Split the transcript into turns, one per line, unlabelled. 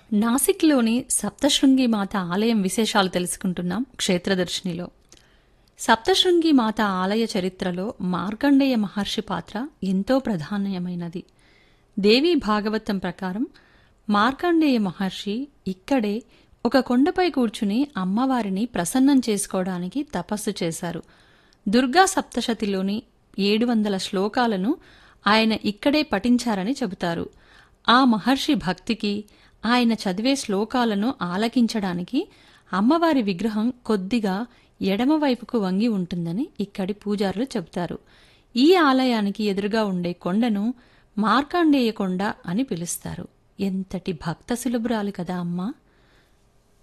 నాసిక్లోని సప్తశృంగి మాత ఆలయం విశేషాలు తెలుసుకుంటున్నాం క్షేత్రదర్శినిలో సప్తశృంగి మాత ఆలయ చరిత్రలో మార్కండేయ మహర్షి పాత్ర ఎంతో ప్రధానమైనది దేవీ భాగవతం ప్రకారం మార్కండేయ మహర్షి ఇక్కడే ఒక కొండపై కూర్చుని అమ్మవారిని ప్రసన్నం చేసుకోవడానికి తపస్సు చేశారు దుర్గా సప్తశతిలోని ఏడు వందల శ్లోకాలను ఆయన ఇక్కడే పఠించారని చెబుతారు ఆ మహర్షి భక్తికి ఆయన చదివే శ్లోకాలను ఆలకించడానికి అమ్మవారి విగ్రహం కొద్దిగా ఎడమవైపుకు వంగి ఉంటుందని ఇక్కడి పూజారులు చెబుతారు ఈ ఆలయానికి ఎదురుగా ఉండే కొండను మార్కాండేయ కొండ అని పిలుస్తారు ఎంతటి భక్త సులభురాలు కదా అమ్మా